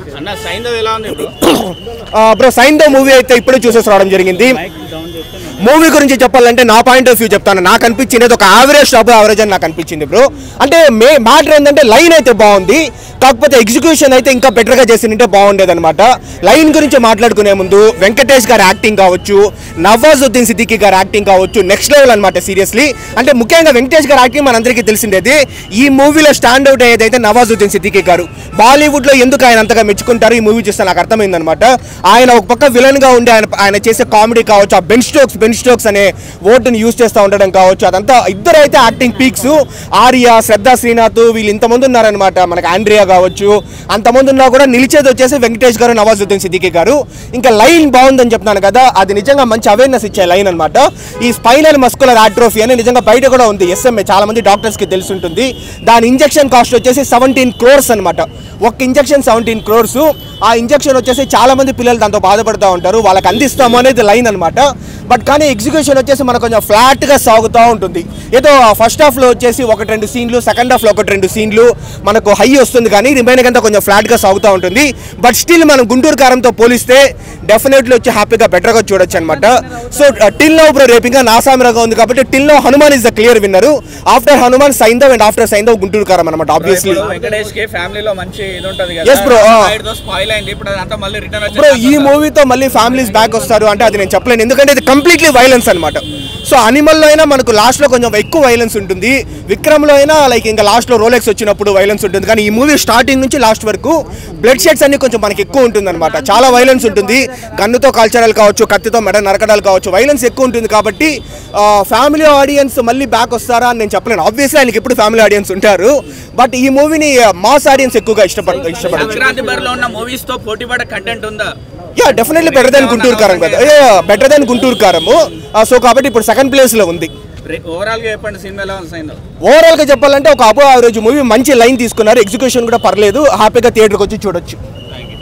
అన్న సైంధవ్ ఎలా ఉంది ఇప్పుడు బ్రో సైన్ ద మూవీ అయితే ఇప్పుడే చూసేసి రావడం జరిగింది మూవీ గురించి చెప్పాలంటే నా పాయింట్ ఆఫ్ వ్యూ చెప్తాను నాకు అనిపించింది ఒక యావరేజ్ టాప్ యావరేజ్ అని నాకు అనిపించింది బ్రో అంటే మే మ్యాటర్ ఏంటంటే లైన్ అయితే బాగుంది కాకపోతే ఎగ్జిక్యూషన్ అయితే ఇంకా బెటర్గా చేసిందంటే బాగుండేది అనమాట లైన్ గురించి మాట్లాడుకునే ముందు వెంకటేష్ గారి యాక్టింగ్ కావచ్చు నవాజుద్దీన్ సిద్దికి గారి యాక్టింగ్ కావచ్చు నెక్స్ట్ లెవెల్ అనమాట సీరియస్లీ అంటే ముఖ్యంగా వెంకటేష్ గారి యాక్టింగ్ మనందరికీ తెలిసిండేది ఈ మూవీలో స్టాండ్ అవుట్ అయ్యేదైతే నవాజుద్దీన్ సిద్దికి గారు బాలీవుడ్లో ఎందుకు ఆయన అంతగా మెచ్చుకుంటారు ఈ మూవీ చూస్తే నాకు అర్థమైందనమాట ఆయన ఒక పక్క విలన్గా ఉండి ఆయన ఆయన చేసే కామెడీ కావచ్చు ఆ బెన్ స్టోక్స్ బెన్ స్టోక్స్ అనే ఓటుని యూస్ చేస్తూ ఉండడం కావచ్చు అదంతా ఇద్దరు అయితే యాక్టింగ్ పీక్స్ ఆర్య శ్రద్ధ శ్రీనాథ్ వీళ్ళు ఇంతమంది ఉన్నారనమాట మనకి ఆండ్రియా కావచ్చు అంతమంది ఉన్నా కూడా నిలిచేది వచ్చేసి వెంకటేష్ గారు నవాజుద్దీన్ సిద్దికి గారు ఇంకా లైన్ బాగుందని చెప్తున్నాను కదా అది నిజంగా మంచి అవేర్నెస్ ఇచ్చే లైన్ అనమాట ఈ స్పైనల్ మస్కులర్ ఆట్రోఫీ అని నిజంగా బయట కూడా ఉంది ఎస్ఎంఏ చాలా మంది డాక్టర్స్ కి తెలిసి ఉంటుంది దాని ఇంజెక్షన్ కాస్ట్ వచ్చేసి సెవెంటీన్ క్రోర్స్ అనమాట ఒక ఇంజెక్షన్ సెవెంటీన్ క్రోర్స్ ఆ ఇంజెక్షన్ వచ్చేసి చాలా మంది పిల్లలు దాంతో బాధపడుతూ ఉంటారు వాళ్ళకి అందిస్తాము అనేది లైన్ అనమాట బట్ కానీ ఎగ్జిక్యూషన్ వచ్చేసి మనకు కొంచెం ఫ్లాట్ గా సాగుతూ ఉంటుంది ఏదో ఫస్ట్ హాఫ్ లో వచ్చేసి ఒకటి రెండు సీన్లు సెకండ్ హాఫ్ లో ఒకటి రెండు సీన్లు మనకు హై వస్తుంది కానీ రిమైనింగ్ అంతా కొంచెం ఫ్లాట్ గా సాగుతూ ఉంటుంది బట్ స్టిల్ మనం గుంటూరు కారంతో పోలిస్తే డెఫినెట్లీ వచ్చి హ్యాపీగా బెటర్ గా చూడొచ్చు అనమాట సో టిల్ నౌ బ్రో రేపింగ్ నా సామిరాగా ఉంది కాబట్టి till now Hanuman is the clear winner after Hanuman Saindhav and after Saindhav Guntur Kaaram అనమాట ఆబ్వియస్లీ ఇప్పుడు వెంకటేష్ కి ఫ్యామిలీలో మంచి ఇది ఉంటది Yes, bro. Ah. స్పాయిల్ అయింది ఇప్పుడు అదంతా మళ్ళీ రిటర్న్ బ్రో ఈ మూవీతో మళ్ళీ ఫ్యామిలీస్ బ్యాక్ వస్తారు అంటే అది నేను చెప్పలేను ఎందుకంటే ఇది కంప్లీట్లీ వైలెన్స్ అనమాట సో అనిమల్లో అయినా మనకు లాస్ట్ లో కొంచెం ఎక్కువ వైలెన్స్ ఉంటుంది విక్రమ్ లో అయినా లైక్ ఇంకా లాస్ట్ లో రోలెక్స్ వచ్చినప్పుడు వైలెన్స్ ఉంటుంది కానీ ఈ మూవీ స్టార్టింగ్ నుంచి లాస్ట్ వరకు బ్లడ్ షెడ్స్ అన్ని కొంచెం మనకి ఎక్కువ ఉంటుంది అనమాట చాలా వైలెన్స్ ఉంటుంది గన్నుతో కాల్చడాలు కావచ్చు కత్తితో మెడ నరకడాలు కావచ్చు వైలెన్స్ ఎక్కువ ఉంటుంది కాబట్టి ఫ్యామిలీ ఆడియన్స్ మళ్ళీ బ్యాక్ వస్తారా అని నేను చెప్పలేను ఆబ్వియస్లీ ఆయనకి ఎప్పుడు ఫ్యామిలీ ఆడియన్స్ ఉంటారు బట్ ఈ మూవీని మాస్ ఆడియన్స్ ఎక్కువగా ఇష్టపడ ఇష్టపడచ్చు సంక్రాంతి బరిలో ఉన్న మూవీస్ తో పోటీ పడే కంటెంట్ ఉందా yeah definitely better than Guntur Kaaram కదా బెటర్ దెన్ గుంటూరు కారము సో కాబట్టి ఇప్పుడు సెకండ్ ప్లేస్ లో ఉంది ఓవరాల్ గా చెప్పండి సినిమా ఎలా ఉంది సైంధవ్ ఓవరాల్ గా చెప్పాలంటే ఒక అబో యావరేజ్ మూవీ మంచి లైన్ తీసుకున్నారు ఎగ్జిక్యూషన్ కూడా పర్లేదు హ్యాపీగా థియేటర్కి వచ్చి చూడొచ్చు